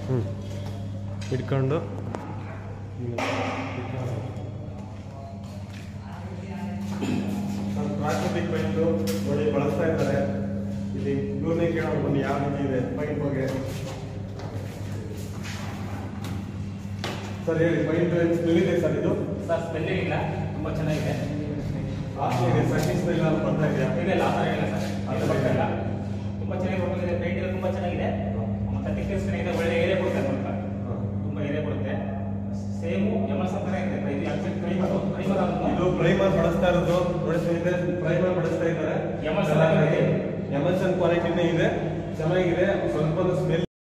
ಹ್ಞೂ ಇಟ್ಕೊಂಡು ಪ್ರಾಕೃತಿಕ ಪೈಂಟು ನೋಡಿ ಬಳಸ್ತಾ ಇದ್ದಾರೆ ಇಲ್ಲಿ ಇವ್ರನ್ನೇ ಕೇಳೋದು ಬನ್ನಿ ಯಾವ ರೀತಿ ಇದೆ ಪೈಂಟ್ ಬಗ್ಗೆ ಸರ್ ಹೇಳಿ ಪೈಂಟ್ ಎಲ್ಲಿದೆ ಸರ್ ಇದು ಸರ್ ಸ್ಮೆಲ್ಲಿಂಗ್ ಇಲ್ಲ ತುಂಬ ಚೆನ್ನಾಗಿದೆ ಆಸೆ ಇದೆ ಸರ್ವಿಸ್ ಇಲ್ಲ ಬರ್ತಾ ಇದೆಯಾ ಇಲ್ಲ ಇಲ್ಲ ಆ ಥರ ಇಲ್ಲ ಸರ್ ಅದು ಬರ್ತಾ ಇಲ್ಲ ತುಂಬ ಚೆನ್ನಾಗಿ ಬರ್ತಾ ಇದೆ ಪೇಂಟ್ ಎಲ್ಲ ತುಂಬ ಚೆನ್ನಾಗಿದೆ